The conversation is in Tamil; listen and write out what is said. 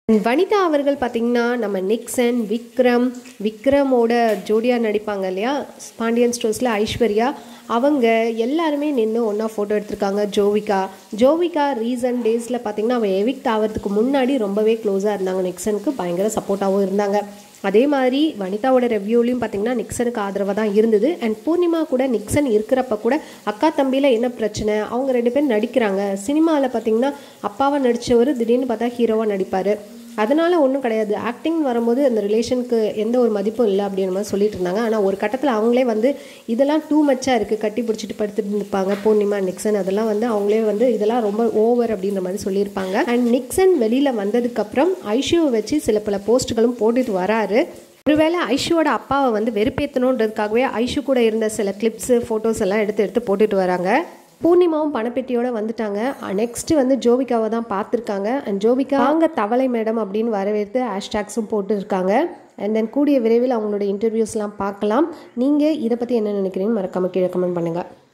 வனிதா அவர்கள் பார்த்திங்கன்னா நம்ம நிக்சன் விக்ரம் விக்ரமோட ஜோடியாக நடிப்பாங்க இல்லையா பாண்டியன் ஸ்டோர்ஸில் ஐஸ்வர்யா அவங்க எல்லாருமே நின்று ஒன்றா ஃபோட்டோ எடுத்திருக்காங்க ஜோவிகா ஜோவிகா ரீசன்ட் டேஸில் பார்த்திங்கன்னா அவன் எவிக்ட் ஆகிறதுக்கு முன்னாடி ரொம்பவே க்ளோஸாக இருந்தாங்க நிக்சனுக்கு பயங்கர சப்போர்ட்டாகவும் இருந்தாங்க அதே மாதிரி வனிதாவோட ரெவ்யூலையும் பார்த்தீங்கன்னா நிக்சனுக்கு ஆதரவாக தான் இருந்தது அண்ட் பூர்ணிமா கூட நிக்சன் இருக்கிறப்ப கூட அக்கா தம்பியில் என்ன பிரச்சனை அவங்க ரெண்டு பேரும் நடிக்கிறாங்க சினிமாவில் பார்த்தீங்கன்னா அப்பாவை நடித்தவர் திடீர்னு பார்த்தா ஹீரோவாக நடிப்பார் அதனால ஒன்றும் கிடையாது ஆக்டிங் வரும்போது அந்த ரிலேஷனுக்கு எந்த ஒரு மதிப்பும் இல்லை அப்படின்ற மாதிரி சொல்லிட்டு இருந்தாங்க ஆனால் ஒரு கட்டத்தில் அவங்களே வந்து இதெல்லாம் டூ மச்சாக இருக்குது கட்டி பிடிச்சிட்டு படுத்துட்டு இருப்பாங்க பூர்ணிமா நிக்சன் அதெல்லாம் வந்து அவங்களே வந்து இதெல்லாம் ரொம்ப ஓவர் அப்படின்ற மாதிரி சொல்லியிருப்பாங்க அண்ட் நிக்சன் வெளியில் வந்ததுக்கப்புறம் ஐஷுவை வச்சு சில பல போஸ்ட்டுகளும் போட்டுட்டு வராரு ஒருவேளை ஐஷுவோட அப்பாவை வந்து வெறுப்பேற்றணுன்றதுக்காகவே ஐஷு கூட இருந்த சில கிளிப்ஸு ஃபோட்டோஸ் எல்லாம் எடுத்து எடுத்து போட்டுட்டு வராங்க பூர்ணிமாவும் பணப்பெட்டியோட வந்துட்டாங்க நெக்ஸ்ட் வந்து ஜோவிகாவை தான் பார்த்துருக்காங்க அண்ட் ஜோவிகா வாங்க தவளை மேடம் அப்படின்னு வரவேற்று ஹேஷ்டேக்ஸும் போட்டு இருக்காங்க அண்ட் தென் கூடிய விரைவில் அவங்களோட இன்டர்வியூஸ்லாம் பார்க்கலாம் நீங்கள் இதை பற்றி என்ன நினைக்கிறீங்கன்னு மறக்காம கீழே கமெண்ட் பண்ணுங்கள்